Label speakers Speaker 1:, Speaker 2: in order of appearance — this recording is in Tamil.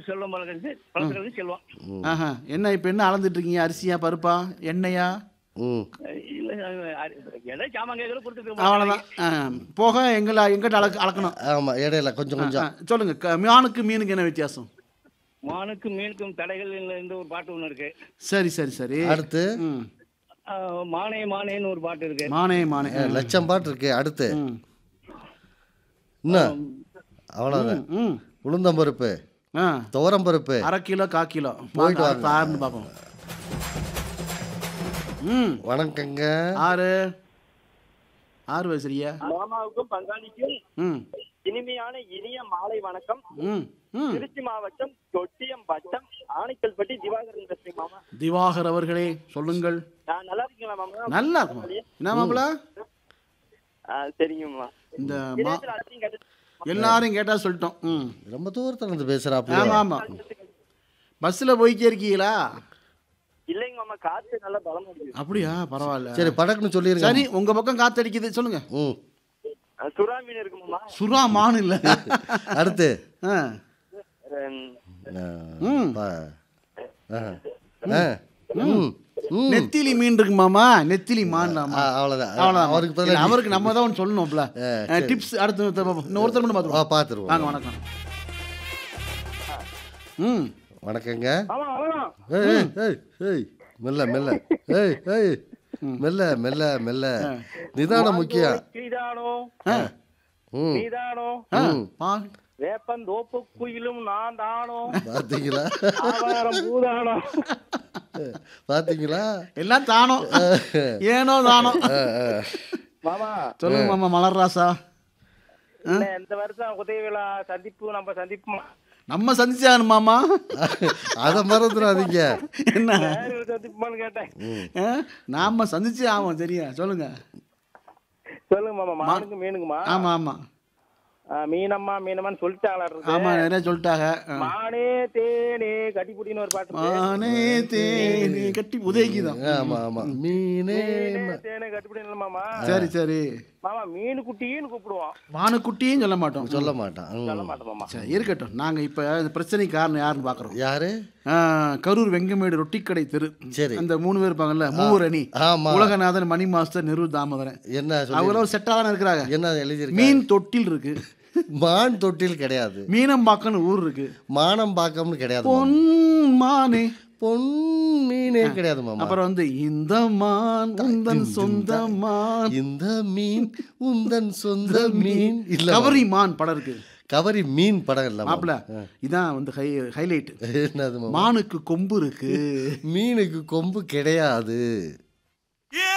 Speaker 1: செல்வம் பழகிறது பழகிறது செல்வம்
Speaker 2: ஆஹா என்ன இப்போ என்ன அளந்துட்டு இருக்கீங்க அரிசியா பருப்பா எண்ணெயா
Speaker 3: ம்
Speaker 1: இல்ல எதை சாமான் கேட்கறது கொடுத்துட்டு
Speaker 2: அவ்வளோதான் ஆ, போக எங்களை எங்கிட்ட அளக்கு அளக்கணும்
Speaker 3: ஆமாம் இடையில கொஞ்சம்
Speaker 2: ஆ,
Speaker 3: கொஞ்சம்
Speaker 2: சொல்லுங்க க- மானுக்கு மீனுக்கு என்ன வித்தியாசம்
Speaker 1: மானுக்கும் மீனுக்கும் தடைகள் இருந்து ஒரு பாட்டு ஒண்ணு இருக்கு
Speaker 2: சரி சரி சரி
Speaker 3: அடுத்து
Speaker 2: ம்
Speaker 1: ஆஹ் மானே மானேன்னு ஒரு பாட்டு இருக்கு
Speaker 2: மானே மானே
Speaker 3: அஹ், லட்சம் பாட்டு இருக்கு அடுத்து
Speaker 2: ம்
Speaker 3: என்ன அவ்வளோதான்
Speaker 2: ம்
Speaker 3: உளுந்தம் பருப்பு
Speaker 2: ஆ
Speaker 3: துவரம் பருப்பு
Speaker 2: அரை கிலோ கா கிலோ
Speaker 3: போயிட்டு
Speaker 2: வாங்க,
Speaker 3: வாங்க.
Speaker 2: அடுத்து ஆறுன்னு பார்ப்போம் ம்
Speaker 3: வணக்கங்க
Speaker 2: ஆறு ஆறு வயசுரியா
Speaker 4: மாமாவுக்கும் பங்காளிக்கும்
Speaker 2: ம்
Speaker 4: இனிமையான இனிய மாலை வணக்கம்
Speaker 2: ம் ம்
Speaker 4: திருச்சி மாவட்டம் தொட்டியம் வட்டம் ஆணைக்கல்பட்டி திவாகரன் பேசுறேன் மாமா
Speaker 2: திவாகர் அவர்களே சொல்லுங்கள்
Speaker 4: நான் நல்லா இருக்கீங்களா மாமா
Speaker 2: நல்லா இருக்கும் என்ன மாப்பிள
Speaker 4: ஆ, சரிங்க மாமா
Speaker 2: இந்த மா
Speaker 4: இணையத்துல அதையும் கேட்டு
Speaker 2: எல்லாரும் கேட்டா சொல்லிட்டோம் ம்
Speaker 3: ரொம்ப தூரத்துல இருந்து பேசுறாப்புல
Speaker 2: ஆமா ஆமா பஸ்ஸில் போய்க்கே இருக்கீங்களா
Speaker 4: இல்லைங்க மாமா காத்து நல்லா பலமா இருக்கு
Speaker 2: அப்படியா பரவாயில்ல
Speaker 3: சரி படக்குன்னு சொல்லிருங்க
Speaker 2: சரி உங்க பக்கம் காத்தடிக்குது சொல்லுங்க
Speaker 3: ம்
Speaker 4: ஆ, சுறா மீன் இருக்கு மாமா
Speaker 2: சுறா மான் இல்ல
Speaker 3: அடுத்து
Speaker 2: ஆ.
Speaker 4: ரெம்,
Speaker 2: ம்.
Speaker 3: பா- ஆ. ஆ. ம். ம்.
Speaker 2: நெத்திலி மீன் இருக்கு மாமா நெத்திலி மான்
Speaker 3: ஆ, அவ்வளவுதான்
Speaker 2: அவ்வளவுதான்
Speaker 3: அவருக்கு
Speaker 2: இல்ல,
Speaker 3: பதிலா
Speaker 2: அவருக்கு நம்ம தான் ஒன்று சொல்லணும்ல டிப்ஸ் அடுத்து ஒருத்தர் பார்ப்போம். இன்னும் ஒருத்தர் மட்டும்
Speaker 3: ஆ,
Speaker 2: பார்த்துருவோம்
Speaker 3: பார்த்துருவோம்
Speaker 2: வாங்க வணக்கம் ம்
Speaker 3: வணக்கங்க
Speaker 4: ஆமா ஆமா
Speaker 3: ஏய், ஏய், ஏய், ஏய், மெல்ல மெல்ல ஏய் ஏய் மெல்ல மெல்ல மெல்ல நிதானம் முக்கியம்
Speaker 4: நீதானோ
Speaker 3: ம்
Speaker 4: நீதானோ
Speaker 2: ஆ,
Speaker 3: ம்.
Speaker 2: பா
Speaker 4: வேப்பந்தோப்பு குயிலும் நான் தானோ
Speaker 3: பாத்தீங்களா
Speaker 4: ஆவாரம் பூதானோ
Speaker 3: பாத்தீங்களா
Speaker 2: எல்லாம் தானோ ஏனோ தானோ
Speaker 3: ஆ, ஆ.
Speaker 4: மாமா
Speaker 2: சொல்லுங்க மாமா மலர் ராசா
Speaker 4: இல்ல, இந்த வருஷம் உதய விழா சந்திப்பு நம்ம சந்திப்போமா
Speaker 2: நம்ம சந்திச்சாகணும் மாமா
Speaker 3: அத மறந்துடாதீங்க
Speaker 2: என்ன
Speaker 4: வேற ஒரு சந்திப்புமான்னு கேட்டேன்
Speaker 2: ஆ? நாம சந்திச்சே ஆவோம் சரியா சொல்லுங்க
Speaker 4: சொல்லுங்க மாமா மானுக்கு மீனுக்குமா
Speaker 2: ஆமா ஆமா
Speaker 4: ஆ, மீனம்மா மீனம்மான்னு சொல்லிட்டாங்களா இருக்கு
Speaker 2: ஆமா நிறைய சொல்லிட்டாங்க ஆ.
Speaker 4: மானே தேனே கட்டிப்புடின்னு ஒரு பாட்டு இருக்கு.
Speaker 2: மானே தேனி கட்டி உதயகி தான்
Speaker 3: ஆமா ஆமா மீனே
Speaker 4: மீனே தேனே கட்டிப்புடின்னு இல்ல மாமா
Speaker 2: சரி சரி
Speaker 4: மாமா மீன் குட்டின்னு கூப்பிடுவோம்
Speaker 2: வானுக்குட்டியும் சொல்ல மாட்டோம்
Speaker 3: சொல்ல மாட்டான் ம்.
Speaker 4: சொல்ல மாட்டோம் மாமா
Speaker 2: சரி இருக்கட்டும் நாங்க இப்ப இந்த பிரச்சனைக்கு காரணம் யாருன்னு பாக்குறோம்
Speaker 3: யாரு
Speaker 2: ஆ, கரூர் வெங்கமேடு ரொட்டிக்கடை தெரு
Speaker 3: சரி
Speaker 2: அந்த மூணு பேர் இருப்பாங்கல்ல மூவர் அணி
Speaker 3: ஆமா
Speaker 2: உலகநாதன் மணி மாஸ்டர் நெரு தாமோதரன்
Speaker 3: என்ன சொல்லி
Speaker 2: அவங்க ஒரு செட்டா தானே இருக்கிறாங்க
Speaker 3: என்ன எழுதியிருக்கு
Speaker 2: மீன் தொட்டில் இருக்கு
Speaker 3: மான் தொட்டில் கிடையாது
Speaker 2: மீனம்பாக்கன்னு ஊர் இருக்கு
Speaker 3: மானம் பாக்கம்னு கிடையாது மாமா.
Speaker 2: பொன் மானே
Speaker 3: பொன் மீனே கிடையாது மாமா
Speaker 2: அப்புறம் வந்து இந்த மான் உந்தன் சொந்த மான்
Speaker 3: இந்த மீன் உந்தன் சொந்த மீன் இல்ல
Speaker 2: கவரி மான் படம் இருக்கு
Speaker 3: கவரி மீன் படம் இல்ல மாமா.
Speaker 2: மாப்பிள இதான் வந்து ஹை ஹைலைட்
Speaker 3: என்னது மாமா?
Speaker 2: மானுக்கு கொம்பு இருக்கு
Speaker 3: மீனுக்கு கொம்பு கிடையாது